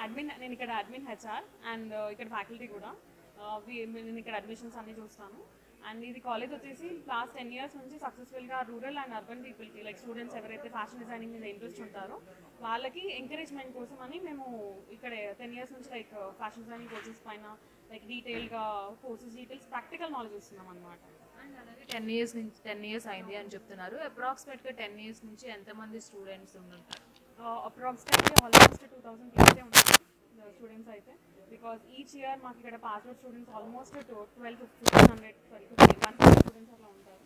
admin నేను ఇక్కడ admin HR and ఇక్కడ ఫ్యాకల్టీ కూడా Uh, we- నేను ఇక్కడ అడ్మిషన్స్ అన్ని చూస్తాను అండ్ ఇది కాలేజ్ వచ్చేసి లాస్ట్ టెన్ ఇయర్స్ నుంచి సక్సెస్ఫుల్గా రూరల్ అండ్ అర్బన్ పీపుల్కి లైక్ స్టూడెంట్స్ ఎవరైతే ఫ్యాషన్ డిజైనింగ్ మీద ఇంట్రెస్ట్ ఉంటారో వాళ్ళకి ఎంకరేజ్మెంట్ కోసం అని మేము ఇక్కడ టెన్ ఇయర్స్ నుంచి లైక్ ఫ్యాషన్ డిజైనింగ్ కోర్సెస్ పైన లైక్ డీటెయిల్గా కోర్సెస్ డీటెయిల్స్ ప్రాక్టికల్ నాలెడ్జ్ ఇస్తున్నాం అనమాట అండ్ అలాగే టెన్ ఇయర్స్ నుంచి టెన్ ఇయర్స్ అయింది అని చెప్తున్నారు అప్రాక్సిమేట్గా టెన్ ఇయర్స్ నుంచి ఎంతమంది స్టూడెంట్స్ ఉండుంటారు approximately almost two thousand plus ఉన్నారు స్టూడెంట్స్ అయితే బికాస్ ఈచ్ ఇయర్ మాకు ఇక్కడ pass out students almost twelve fifteen hundred twelve fifty one students అలా ఉంటారు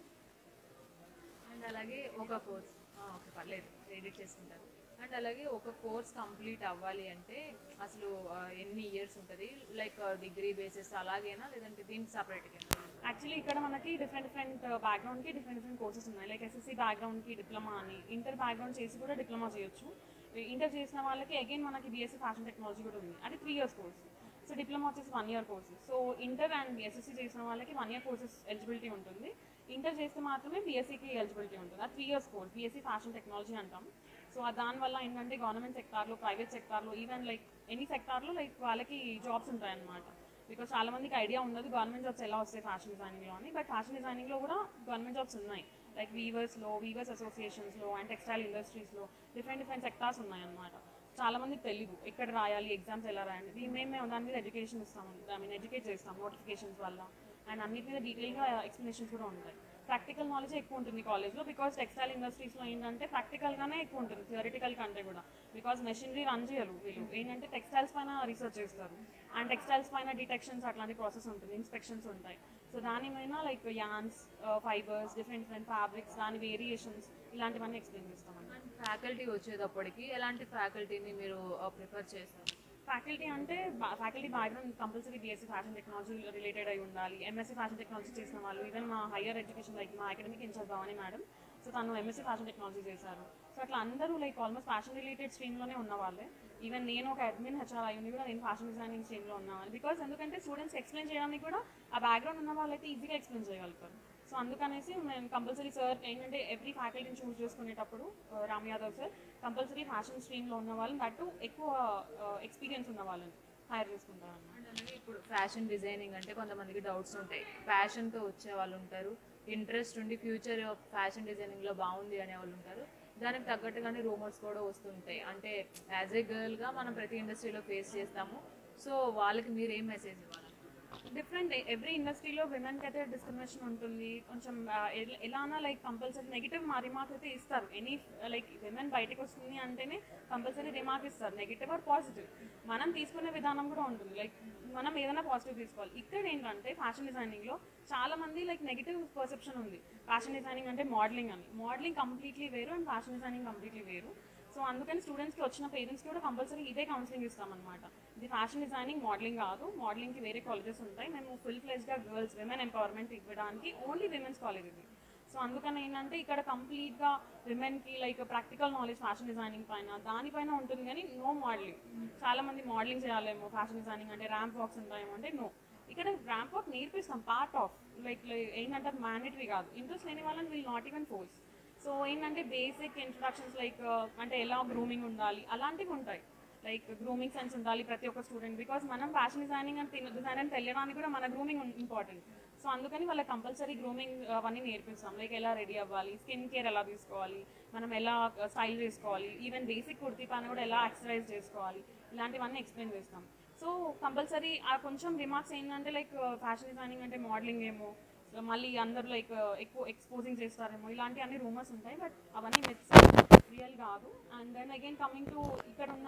అండ్ అలాగే ఒక కోర్స్ ఓకే పర్లేదు ఎడిట్ చేసుకుంటారు అండ్ అలాగే ఒక కోర్స్ కంప్లీట్ అవ్వాలి అంటే అసలు ఆ, ఎన్ని ఇయర్స్ ఉంటుంది లైక్ డిగ్రీ బేసిస్ అలాగేనా లేదంటే దీనికి సపరేట్గా యాక్చువల్లీ ఇక్కడ మనకి డిఫరెంట్ డిఫరెంట్ బ్యాక్గ్రౌండ్కి డిఫరెంట్ డిఫరెంట్ కోర్సెస్ ఉన్నాయి లైక్ ఎస్ఎస్సీ బ్యాక్గ్రౌండ్కి డిప్లొమా అని ఇంటర్ బ్యాక్గ్రౌండ్ చేసి కూడా డిప్లొమా చేయొచ్చు ఇంటర్ చేసిన వాళ్ళకి అగైన్ మనకి బీఎస్సీ ఫ్యాషన్ టెక్నాలజీ కూడా ఉంది అది three years course so diploma వచ్చేసి one year course so inter and SSC చేసిన వాళ్ళకి వన్ ఇయర్ కోర్సెస్ ఎలిజిబిలిటీ ఉంటుంది ఇంటర్ చేస్తే మాత్రమే బీఎస్సీకి ఎలిజిబిలిటీ ఉంటుంది అది three years course BSc fashion technology అంటాం సో దానివల్ల ఏంటంటే గవర్నమెంట్ సెక్టార్లో ప్రైవేట్ సెక్టార్లో ఈవెన్ లైక్ ఎనీ సెక్టార్లో లైక్ వాళ్ళకి జాబ్స్ ఉంటాయన్నమాట బికాస్ చాలా మందికి ఐడియా ఉండదు గవర్నమెంట్ జాబ్స్ ఎలా వస్తాయి ఫ్యాషన్ డిజైనింగ్లో అని బట్ ఫ్యాషన్ డిజైనింగ్లో కూడా గవర్నమెంట్ జాబ్స్ ఉన్నాయి లైక్ వీవర్స్లో వీవర్స్ అసోసియేషన్స్లో అండ్ టెక్స్టైల్ ఇండస్ట్రీస్లో డిఫరెంట్ డిఫరెంట్ సెక్టార్స్ ఉన్నాయన్నమాట చాలా మందికి తెలియదు ఎక్కడ రాయాలి ఎగ్జామ్స్ ఎలా రాయాలి ఇది మేము దాని మీద ఎడ్యుకేషన్ ఇస్తాము ఐ మీన్ ఎడ్యుకేట్ చేస్తాం నోటిఫికేషన్స్ వల్ల అండ్ అన్నిటి మీద డీటెయిల్గా ఎక్స్ప్లెనేషన్స్ కూడా ఉంటాయి ప్రాక్టికల్ నాలెడ్జ్ ఎక్కువ ఉంటుంది కాలేజ్లో బికాస్ టెక్స్టైల్ ఇండస్ట్రీస్లో ఏంటంటే ప్రాక్టికల్గానే ఎక్కువ ఉంటుంది థియరిటికల్ కంటే కూడా బికాస్ మెషినరీ రన్ చేయరు వీళ్ళు ఏంటంటే టెక్స్టైల్స్ పైన రీసెర్చ్ చేస్తారు అండ్ టెక్స్టైల్స్ పైన డిటెక్షన్స్ అట్లాంటి ప్రాసెస్ ఉంటుంది ఇన్స్పెక్షన్స్ ఉంటాయి సో దాని మీద like yarns fibres different different fabrics దాని వేరియేషన్స్ ఇలాంటివన్నీ ఎక్స్ప్లెయిన్ చేస్తామండి అండ్ ఫ్యాకల్టీ వచ్చేటప్పటికి ఎలాంటి ఫ్యాకల్టీని మీరు ప్రిఫర్ చేస్తారు ఫ్యాకల్టీ అంటే faculty background compulsory BSc fashion technology related అయి ఉండాలి ఎంఎస్సీ ఫ్యాషన్ టెక్నాలజీ చేసిన వాళ్ళు ఈవెన్ మా హైయర్ ఎడ్యుకేషన్ లైక్ మా academic incharge Bhavani madam so తను ఎంఎస్సీ ఫ్యాషన్ టెక్నాలజీ చేశారు సో అట్లా అందరూ లైక్ ఆల్మోస్ట్ ఫ్యాషన్ రిలేటెడ్ స్ట్రీమ్లోనే ఉన్న వాళ్ళే ఈవెన్ నేను ఒక అడ్మిన్ హెచ్ఆర్ అయ్యింది కూడా నేను ఫ్యాషన్ డిజైనింగ్ స్ట్రీమ్లో ఉన్నాను బికాస్ ఎందుకంటే స్టూడెంట్స్ ఎక్స్ప్లెయిన్ చేయడానికి కూడా ఆ బ్యాక్గ్రౌండ్ ఉన్న వాళ్ళైతే ఈజీగా ఎక్స్ప్లెయిన్ చేయగలుగుతారు సో అందుకనేసి మేము కంపల్సరీ సార్ ఏంటంటే ఎవ్రీ ఫ్యాకల్టీని చూస్ చేసుకునేటప్పుడు ఆ, Ram Yadav sir compulsory fashion స్ట్రీమ్లో ఉన్న వాళ్ళని దట్టు ఎక్కువ ఎక్స్పీరియన్స్ ఉన్న వాళ్ళని హైర్ చేసుకుంటారు అన్నమాట అండ్ అలాగే ఇప్పుడు ఫ్యాషన్ డిజైనింగ్ అంటే కొంతమందికి డౌట్స్ ఉంటాయి ప్యాషన్తో వచ్చే వాళ్ళు ఉంటారు ఇంట్రెస్ట్ ఉండి ఫ్యూచర్ ఫ్యాషన్ డిజైనింగ్లో బాగుంది అనే వాళ్ళు ఉంటారు దానికి తగ్గట్టుగానే రూమర్స్ కూడా వస్తుంటాయి అంటే యాజ్ ఏ గర్ల్గా మనం ప్రతి ఇండస్ట్రీలో ఫేస్ చేస్తాము సో వాళ్ళకి మీరు ఏం మెసేజ్ ఇవ్వాలి డిఫరెంట్ ఎవ్రీ ఇండస్ట్రీలో విమెన్కి అయితే డిస్క్రిమినేషన్ ఉంటుంది కొంచెం ఆ, ఎల- ఎలా అన్నా లైక్ కంపల్సరీ నెగిటివ్ మా రిమార్క్ అయితే ఇస్తారు ఎనీ లైక్ విమెన్ బయటకు వస్తుంది అంటేనే కంపల్సరీ రిమార్క్ ఇస్తారు నెగిటివ్ ఆర్ పాజిటివ్ మనం తీసుకునే విధానం కూడా ఉంటుంది లైక్ మనం ఏదైనా పాజిటివ్ తీసుకోవాలి ఇక్కడ ఏంటంటే ఫ్యాషన్ డిజైనింగ్లో చాలా మంది లైక్ నెగిటివ్ పర్సెప్షన్ ఉంది ఫ్యాషన్ డిజైనింగ్ అంటే మోడలింగ్ అని మోడలింగ్ కంప్లీట్లీ వేరు అండ్ ఫ్యాషన్ డిజైనింగ్ కంప్లీట్లీ వేరు సో అందుకని స్టూడెంట్స్కి వచ్చిన పేరెంట్స్కి కూడా కంపల్సరీ ఇదే కౌన్సిలింగ్ ఇస్తామన్నమాట ఇది ఫ్యాషన్ డిజైనింగ్ మోడలింగ్ కాదు మోడలింగ్కి వేరే కాలేజెస్ ఉంటాయి మేము ఫుల్ ఫ్లెజ్గా గర్ల్స్ విమెన్ ఎంపవర్మెంట్ ఇవ్వడానికి ఓన్లీ విమెన్స్ కాలేజ్ ఇది సో అందుకని ఏంటంటే ఇక్కడ కంప్లీట్గా విమెన్కి like practical knowledge fashion designing పైన దానిపైన ఉంటుంది కానీ నో మోడలింగ్ చాలా మంది మోడలింగ్ చేయాలేమో ఫ్యాషన్ డిజైనింగ్ అంటే ర్యాంప్ వాక్స్ ఉంటాయేమో అంటే నో ఇక్కడ ర్యాంప్ వాక్ నేర్పిస్తాం పార్ట్ ఆఫ్ లైక్ ఏంటంటే మ్యాండేటరీ కాదు ఇంట్రెస్ట్ లేని వాళ్ళని will not even force so ఏంటంటే బేసిక్ ఇంట్రడక్షన్స్ లైక్ అంటే ఎలా గ్రూమింగ్ ఉండాలి అలాంటివి ఉంటాయి లైక్ గ్రూమింగ్ సెన్స్ ఉండాలి ప్రతి ఒక్క స్టూడెంట్ బికాస్ మనం ఫ్యాషన్ డిజైనింగ్ అండ్ డిజైన్ అని తెలియడానికి కూడా మన గ్రూమింగ్ ఇంపార్టెంట్ సో అందుకని వాళ్ళకి కంపల్సరీ గ్రూమింగ్ అవన్నీ నేర్పిస్తాం లైక్ ఎలా రెడీ అవ్వాలి స్కిన్ కేర్ ఎలా తీసుకోవాలి మనం ఎలా స్టైల్ చేసుకోవాలి ఈవెన్ బేసిక్ కుర్తీ పైన కూడా ఎలా ఎక్సర్సైజ్ చేసుకోవాలి ఇలాంటివన్నీ ఎక్స్ప్లెయిన్ చేస్తాం సో కంపల్సరీ ఆ కొంచెం రిమార్క్స్ ఏంటంటే లైక్ ఫ్యాషన్ డిజైనింగ్ అంటే మోడలింగ్ ఏమో సో మళ్ళీ అందరు లైక్ ఎక్కువ ఎక్స్పోజింగ్ చేస్తారేమో ఇలాంటి అన్ని రూమర్స్ ఉంటాయి బట్ అవన్నీ మిత్స్ రియల్ కాదు and then again coming to ఇక్కడ ఉన్న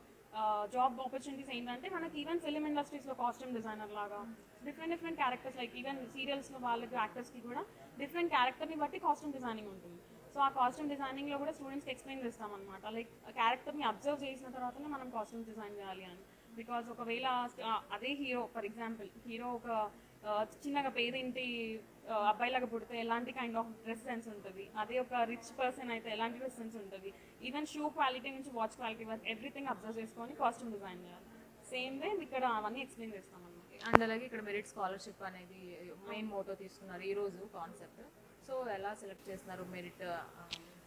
జాబ్ ఆపర్చునిటీస్ ఏంటంటే మనకి ఈవెన్ ఫిలిం ఇండస్ట్రీస్లో కాస్ట్యూమ్ డిజైనర్ లాగా different different characters like even సీరియల్స్లో వాళ్ళకి యాక్టర్స్కి కూడా డిఫరెంట్ క్యారెక్టర్ని బట్టి కాస్ట్యూమ్ డిజైనింగ్ ఉంటుంది సో ఆ కాస్ట్యూమ్ డిజైనింగ్లో కూడా స్టూడెంట్స్కి ఎక్స్ప్లెయిన్ చేస్తాం అనమాట లైక్ క్యారెక్టర్ని అబ్జర్వ్ చేసిన తర్వాతనే మనం కాస్ట్యూమ్ డిజైన్ చేయాలి అని బికాజ్ ఒకవేళ ఆ, అదే హీరో ఫర్ ఎగ్జాంపుల్ హీరో ఒక ఆ, చిన్నగా పేదింటి ఆ, అబ్బాయిలాగా పుడితే ఎలాంటి కైండ్ ఆఫ్ డ్రెస్ సెన్స్ ఉంటుంది అదే ఒక రిచ్ పర్సన్ అయితే ఎలాంటి డ్రెస్ సెన్స్ ఉంటుంది ఈవెన్ షూ క్వాలిటీ నుంచి వాచ్ క్వాలిటీ వరకు ఎవ్రీథింగ్ అబ్జర్వ్ చేసుకొని కాస్ట్యూమ్ డిజైన్ చేయాలి సేమ్ వే ఇక్కడ అవన్నీ ఎక్స్ప్లెయిన్ చేస్తాం అన్నమాట అండ్ అలాగే ఇక్కడ మెరిట్ స్కాలర్షిప్ అనేది మెయిన్ మోటో తీసుకున్నారు ఈ రోజు కాన్సెప్ట్ సో ఎలా సెలెక్ట్ చేస్తున్నారు మెరిట్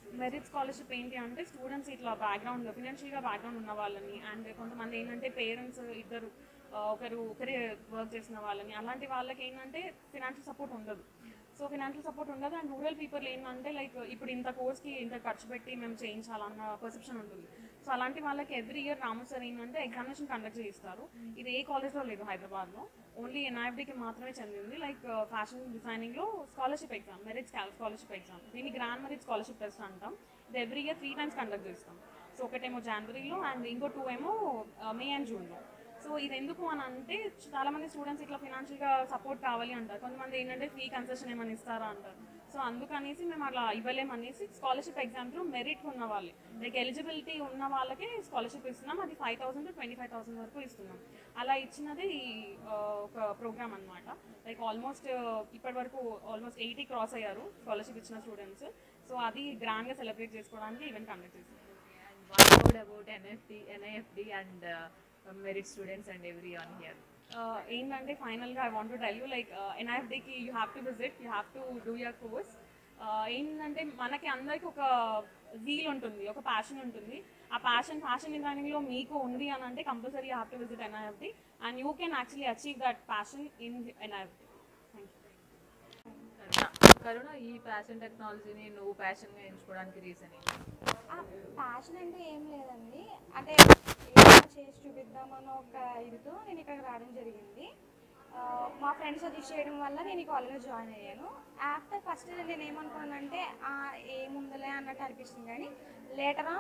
మెరిట్ స్కాలర్షిప్ ఏంటి అంటే స్టూడెంట్స్ ఇట్లా బ్యాక్గ్రౌండ్ ఫినాన్షియల్గా బ్యాక్గ్రౌండ్ ఉన్న వాళ్ళని అండ్ కొంతమంది ఏంటంటే పేరెంట్స్ ఇద్దరు ఆ, ఒకరు ఒకరే వర్క్ చేసిన వాళ్ళని అలాంటి వాళ్ళకి ఏంటంటే ఫినాన్షియల్ సపోర్ట్ ఉండదు సో ఫినాన్షియల్ సపోర్ట్ ఉండదు అండ్ రూరల్ పీపుల్ ఏంటంటే లైక్ ఇప్పుడు ఇంత కోర్స్కి ఇంత ఖర్చు పెట్టి మేము చేయించాలన్న పర్సెప్షన్ ఉంటుంది సో అలాంటి వాళ్ళకి ఎవ్రీ ఇయర్ రాము సార్ ఏంటంటే ఎగ్జామినేషన్ కండక్ట్ చేయిస్తారు ఇది ఏ కాలేజ్లో లేదు హైదరాబాద్లో ఓన్లీ ఎన్ఐఎఫ్డికి మాత్రమే చెందింది లైక్ ఫ్యాషన్ డిజైనింగ్లో scholarship exam merit scholarship exam దీన్ని గ్రాండ్ మెరిట్ స్కాలర్షిప్ టెస్ట్ అంటాం ఇది every year three times conduct చేస్తాం సో ఒకటేమో జనవరిలో అండ్ ఇంకో టూ ఏమో మే అండ్ జూన్లో సో ఇది ఎందుకు అని అంటే చాలా మంది స్టూడెంట్స్ ఇట్లా ఫినాన్షియల్గా సపోర్ట్ కావాలి అంటారు కొంతమంది ఏంటంటే ఫీ కన్సెషన్ ఏమైనా ఇస్తారా అంటారు సో అందుకనేసి మేము అట్లా ఇవ్వలేమనేసి స్కాలర్షిప్ ఎగ్జామ్స్లో మెరిట్ ఉన్న వాళ్ళు లైక్ ఎలిజిబిలిటీ ఉన్న వాళ్ళకే స్కాలర్షిప్ ఇస్తున్నాం అది five thousand to twenty five thousand వరకు ఇస్తున్నాం అలా ఇచ్చినది ఈ, ఆ, ఒక ప్రోగ్రామ్ అనమాట లైక్ ఆల్మోస్ట్ ఇప్పటి వరకు ఆల్మోస్ట్ ఎయిటీ క్రాస్ అయ్యారు స్కాలర్షిప్ ఇచ్చిన స్టూడెంట్స్ సో అది గ్రాండ్గా సెలబ్రేట్ చేసుకోవడానికి ఈవెంట్ కండక్ట్ చేస్తాం one word about NFD NIFD and merit students and everyone here uh, ఏంటంటే ఫైనల్గా I want to tell you like ఎన్ఐఎఫ్డికి you have to visit you have to do your course ఏంటంటే మనకి అందరికి ఒక wheel ఉంటుంది ఒక ప్యాషన్ ఉంటుంది ఆ ప్యాషన్ ఫ్యాషన్ డిజైనింగ్లో మీకు ఉంది అని అంటే compulsory you have to visit NIFD and you can actually achieve that passion in NIFD thank you Karuna Karuna ఈ ఫ్యాషన్ టెక్నాలజీని నువ్వు ప్యాషన్గా ఎంచుకోవడానికి రీజన్ ప్యాషన్ అంటే ఏం లేదండి అంటే ఏదైనా చేసి చూపిద్దామని ఒక ఇదితో నేను ఇక్కడికి రావడం జరిగింది ఆ, మా ఫ్రెండ్స్ సజెస్ట్ చేయడం వల్ల నేను ఈ కాలేజ్లో జాయిన్ అయ్యాను ఆఫ్టర్ ఫస్ట్ నేను ఏమనుకున్నానంటే ఆ, ఏముందిలే అన్నట్టు అనిపిస్తుంది కానీ లేటర్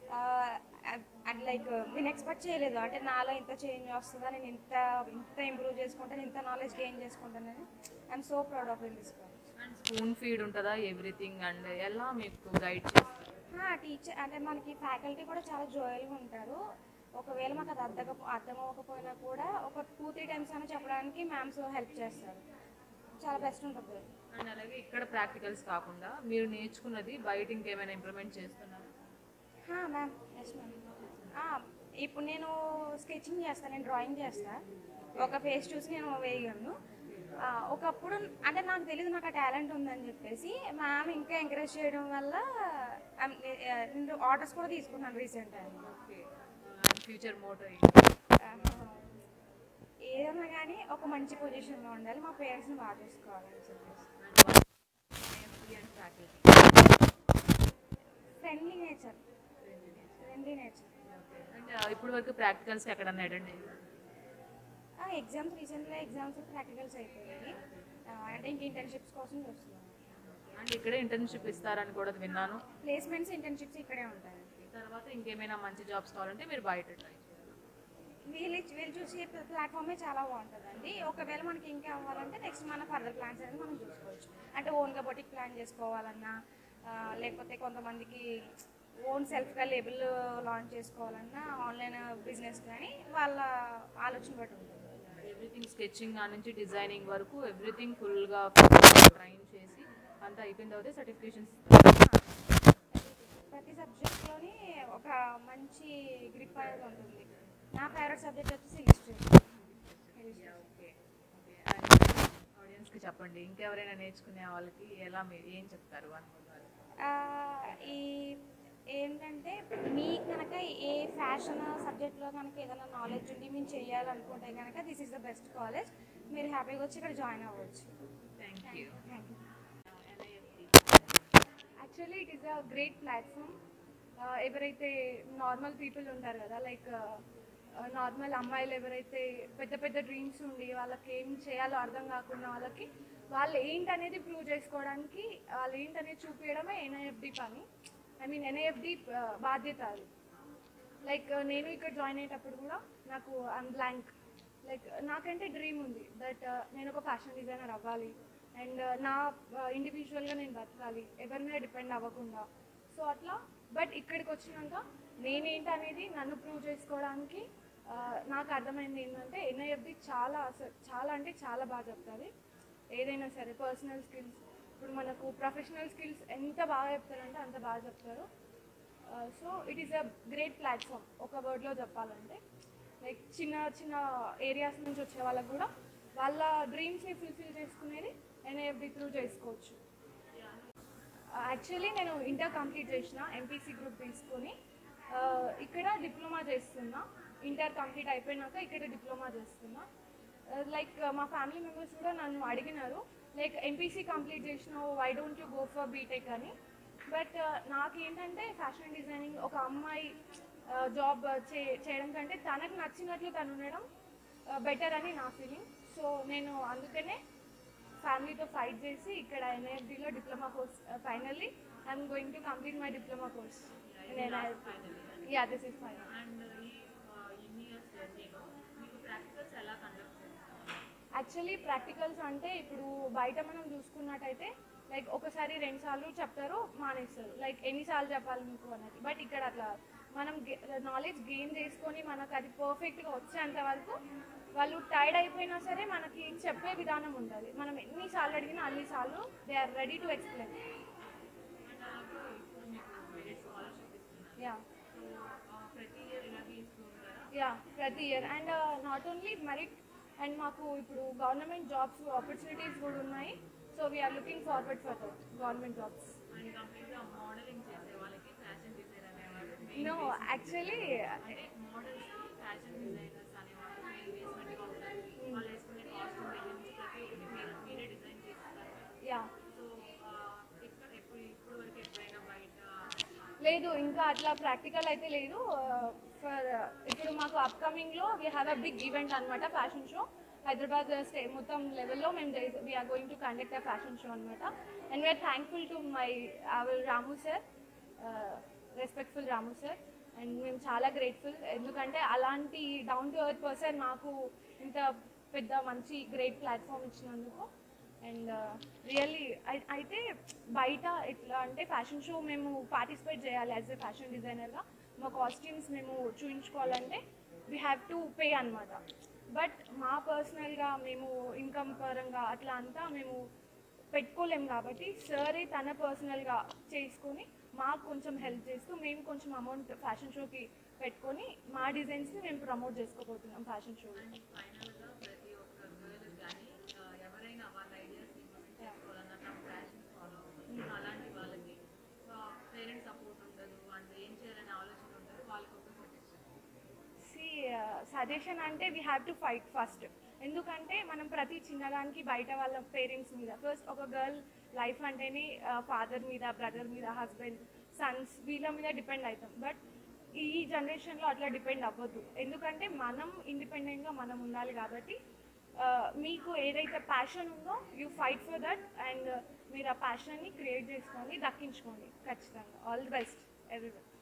ఆన్ లైక్ నేను ఎక్స్పెక్ట్ చేయలేదు అంటే నాలో ఇంత చేంజ్ వస్తుందా నేను ఇంత ఇంత ఇంప్రూవ్ చేసుకుంటాను ఇంత నాలెడ్జ్ గెయిన్ చేసుకుంటానని I'm so proud of in this college and spoon feed ఉంటుందా ఎవ్రీథింగ్ అండ్ ఎలా మీకు గైడ్ చేస్తారు టీచర్ అంటే మనకి ఫ్యాకల్టీ కూడా చాలా జోయల్గా ఉంటారు ఒకవేళ మాకు అది అర్థక అర్థం అవ్వకపోయినా కూడా ఒక టూ త్రీ టైమ్స్ అని చెప్పడానికి మ్యామ్స్ హెల్ప్ చేస్తారు చాలా బెస్ట్ ఉంటుంది అండ్ అలాగే ఇక్కడ ప్రాక్టికల్స్ కాకుండా మీరు నేర్చుకున్నది బయట ఇంకేమైనా ఇంప్లిమెంట్ చేస్తున్నారు మ్యామ్ ఎస్ మ్యామ్ ఇప్పుడు నేను స్కెచింగ్ చేస్తాను నేను డ్రాయింగ్ చేస్తాను ఒక ఫేస్ చూసి నేను వేయగలను ఆ, ఒకప్పుడు అంటే నాకు తెలియదు నాకు ఆ టాలెంట్ ఉందని చెప్పేసి మ్యామ్ ఇంకా ఎంకరేజ్ చేయడం వల్ల I'm- ఆ, నేను ఆర్డర్స్ కూడా తీసుకున్నాను రీసెంట్ టైంలో ఓకే ఫ్యూచర్ మోటో ఏదైనా కానీ ఒక మంచి పొజిషన్లో ఉండాలి మా పేరెంట్స్ని బాగా చూసుకోవాలని చెప్పేసి and faculty friendly nature friendly nature and ఇప్పుడు వరకు ప్రాక్టికల్స్ ఎక్కడన్నా అటెండ్ అయ్యారు ఎగ్జామ్స్ రీసెంట్గా ఎగ్జామ్స్ ప్రాక్టికల్స్ అయిపోయాయి ఆ, అంటే ఇంక ఇంటర్న్షిప్స్ కోసం చూస్తున్నాను అండ్ ఇక్కడే ఇంటర్న్షిప్ ఇస్తారని కూడా విన్నాను ప్లేస్మెంట్స్ ఇంటర్న్షిప్స్ ఇక్కడే ఉంటాయి తర్వాత ఇంకేమైనా మంచి జాబ్స్ కావాలంటే మీరు బయట ట్రై వీళ్ళు ఇచ్చి- వీళ్ళు చూసే ప్లాట్ఫామే చాలా బాగుంటుందండి ఒకవేళ మనకి ఇంకా అవ్వాలంటే నెక్స్ట్ మన ఫర్దర్ ప్లాన్స్ అనేది మనం చూసుకోవచ్చు అంటే ఓన్గా బొటిక్ ప్లాన్ చేసుకోవాలన్నా ఆ, లేకపోతే కొంతమందికి ఓన్ సెల్ఫ్గా లేబుల్ లాంచ్ చేసుకోవాలన్నా ఆన్లైన్ బిజినెస్ కానీ వాళ్ళ ఆలోచన బట్టి ఉంటుంది ఎవ్రీథింగ్ స్కెచింగ్ ఆ నుంచి డిజైనింగ్ వరకు ఎవ్రీథింగ్ ఫుల్గా ట్రైన్ చేసి అంతా అయిపోయిన తర్వాత సర్టిఫికేషన్స్ ప్రతి సబ్జెక్ట్లోని ఒక మంచి గ్రిప్ అనేది ఉంటుంది నా ఫేవరెట్ సబ్జెక్ట్ వచ్చేసి హిస్టరీ ఓకే ఆడియన్స్కి చెప్పండి ఇంకెవరైనా నేర్చుకునే వాళ్ళకి ఎలా మీరు ఏం చెప్తారు అని ఆ, ఈ ఏంటంటే మీ కనుక ఏ ఫ్యాషన్ సబ్జెక్ట్లో కనుక ఏదైనా నాలెడ్జ్ ఉండి మేము చేయాలనుకుంటే కనుక this is the best college మీరు హ్యాపీగా వచ్చి ఇక్కడ జాయిన్ అవ్వచ్చు thank you thank you actually it is a great platform ఎవరైతే నార్మల్ పీపుల్ ఉంటారు కదా లైక్ నార్మల్ అమ్మాయిలు ఎవరైతే పెద్ద పెద్ద డ్రీమ్స్ ఉండి వాళ్ళకి ఏం చేయాలో అర్థం కాకుండా వాళ్ళకి వాళ్ళు ఏంటనేది ప్రూవ్ చేసుకోవడానికి వాళ్ళు ఏంటనేది చూపించడమే ఎన్ఐఎఫ్డి పని ఐ మీన్ ఎన్ఐఎఫ్డి బాధ్యత అది లైక్ నేను ఇక్కడ జాయిన్ అయ్యేటప్పుడు కూడా నాకు ఐమ్ బ్లాంక్ లైక్ నాకంటే డ్రీమ్ ఉంది దట్ నేను ఒక ఫ్యాషన్ డిజైనర్ అవ్వాలి అండ్ నా ఇండివిజువల్గా నేను బతకాలి ఎవరి మీద డిపెండ్ అవ్వకుండా సో అట్లా బట్ ఇక్కడికి వచ్చినాక నేనేంటి అనేది నన్ను ప్రూవ్ చేసుకోవడానికి ఆ, నాకు అర్థమైంది ఏంటంటే ఎన్ఐఎఫ్డి చాలా అసలు చాలా అంటే చాలా బాగా చెప్తుంది ఏదైనా సరే పర్సనల్ స్కిల్స్ ఇప్పుడు మనకు ప్రొఫెషనల్ స్కిల్స్ ఎంత బాగా చెప్తారంటే అంత బాగా చెప్తారు so it is a great platform ఒక వర్డ్లో చెప్పాలంటే లైక్ చిన్న చిన్న ఏరియాస్ నుంచి వచ్చే వాళ్ళకు కూడా వాళ్ళ డ్రీమ్స్ని ఫుల్ఫిల్ చేసుకునేది ఎన్ఐఎఫ్డి త్రూ చేసుకోవచ్చు యాక్చువల్లీ నేను ఇంటర్ కంప్లీట్ చేసిన ఎంపీసీ గ్రూప్ తీసుకొని ఆ, ఇక్కడ డిప్లొమా చేస్తున్నా ఇంటర్ కంప్లీట్ అయిపోయినాక ఇక్కడ డిప్లొమా చేస్తున్నా లైక్ మా ఫ్యామిలీ మెంబర్స్ కూడా నన్ను అడిగినారు లైక్ ఎంపీసీ కంప్లీట్ చేసినావు why don't you go for BTech అని బట్ నాకేంటంటే ఫ్యాషన్ డిజైనింగ్ ఒక అమ్మాయి జాబ్ చే చేయడం కంటే తనకు నచ్చినట్లు తను ఉండడం బెటర్ అని నా ఫీలింగ్ సో నేను అందుకనే ఫ్యామిలీతో ఫైట్ చేసి ఇక్కడ ఎన్ఐఎఫ్డిలో diploma course finally I'm going to complete my diploma course yeah this is final and ఈ ఎన్ని ఇయర్స్ జర్నీలో మీకు ప్రాక్టికల్స్ ఎలా కండక్ట్ చేస్తారు యాక్చువల్లీ ప్రాక్టికల్స్ అంటే ఇప్పుడు బయట మనం చూసుకున్నట్టయితే లైక్ ఒకసారి రెండు సార్లు చెప్తారు మానేస్తారు లైక్ ఎన్నిసార్లు చెప్పాలి మీకు అనేది బట్ ఇక్కడ అట్లా మనం నాలెడ్జ్ గెయిన్ చేసుకొని మనకు అది పర్ఫెక్ట్గా వచ్చేంత వరకు వాళ్ళు టైర్డ్ అయిపోయినా సరే మనకి చెప్పే విధానం ఉంటుంది మనం ఎన్నిసార్లు అడిగినా అన్నిసార్లు they are ready to explain and అలాగే ఇప్పుడు మీకు మెరిట్ స్కాలర్షిప్ ఇస్తున్నారు యా సో ప్రతి ఇయర్ ఇలాగే ఇస్తూ ఉంటారా యా ప్రతి year and not only merit and మాకు ఇప్పుడు గవర్నమెంట్ జాబ్స్ ఆపర్చునిటీస్ కూడా ఉన్నాయి so we're looking forward for that government jobs and కంప్లీట్గా మోడలింగ్ చేసే వాళ్ళకి ఫ్యాషన్ డిజైన్ అనేవాళ్ళు నో యాక్చువల్లీ అంటే మోడల్స్ ఫ్యాషన్ డిజైనర్స్ అనేవాళ్ళు మీరు బేస్మెంట్గా ఉంటారు వాళ్ళు వేసుకునే కాస్ట్యూమ్ దగ్గర నుంచి ప్రతి ఒక్కటి మీరు మీరే డిజైన్ చేస్తారు యా సో ఇక్కడ ఎప్పుడు ఇప్పుడు వరకు ఎప్పుడైనా బయట లేదు ఇంకా అట్లా ప్రాక్టికల్ అయితే లేదు ఫర్ ఇప్పుడు మాకు అప్కమింగ్లో we have a big event అనమాట ఫ్యాషన్ షో హైదరాబాద్ స్టే మొత్తం లెవెల్లో మేము we're going to conduct a fashion show అనమాట and we're thankful to my our Ramu sir respectful Ramu sir and మేము చాలా గ్రేట్ఫుల్ ఎందుకంటే అలాంటి డౌన్ టు ఎర్త్ పర్సన్ మాకు ఇంత పెద్ద మంచి గ్రేట్ ప్లాట్ఫామ్ ఇచ్చినందుకు అండ్ రియల్లీ అయితే బయట ఎట్లా అంటే ఫ్యాషన్ షో మేము పార్టిసిపేట్ చేయాలి యాజ్ ఎ ఫ్యాషన్ డిజైనర్గా మా కాస్ట్యూమ్స్ మేము చూపించుకోవాలంటే వీ హ్యావ్ టు పే అనమాట బట్ మా పర్సనల్గా మేము ఇన్కమ్ పరంగా అట్లా అంతా మేము పెట్టుకోలేం కాబట్టి సరే తన పర్సనల్గా చేసుకొని మాకు కొంచెం హెల్ప్ చేస్తూ మేము కొంచెం అమౌంట్ ఫ్యాషన్ షోకి పెట్టుకొని మా డిజైన్స్ని మేము ప్రమోట్ చేసుకోబోతున్నాం ఫ్యాషన్ షోలో ఫైనల్గా ప్రతి ఒక్క గర్ల్ కానీ ఎవరైనా వాళ్ళ ఐడియాస్ ఇంప్లిమెంట్ చేసుకోవాలన్నా తమ ప్యాషన్ ఫాలో అవుతుంది అలాంటి వాళ్ళకి పేరెంట్స్ సపోర్ట్ ఉండదు అండ్ ఏం చేయాలనే ఆలోచన ఉంటుంది వాళ్ళకి ఒక సజెషన్ సి సజెషన్ అంటే we have to fight first ఎందుకంటే మనం ప్రతి చిన్నదానికి బయట వాళ్ళ పేరెంట్స్ మీద ఫస్ట్ ఒక గర్ల్ లైఫ్ అంటేనే ఫాదర్ మీద బ్రదర్ మీద హస్బెండ్ సన్స్ వీళ్ళ మీద డిపెండ్ అవుతాం బట్ ఈ జనరేషన్లో అట్లా డిపెండ్ అవ్వద్దు ఎందుకంటే మనం ఇండిపెండెంట్గా మనం ఉండాలి కాబట్టి ఆ, మీకు ఏదైతే ప్యాషన్ ఉందో యూ ఫైట్ ఫర్ దట్ అండ్ మీరు ఆ ప్యాషన్ని క్రియేట్ చేసుకోండి దక్కించుకోండి ఖచ్చితంగా ఆల్ ది బెస్ట్ ఎవ్రీవన్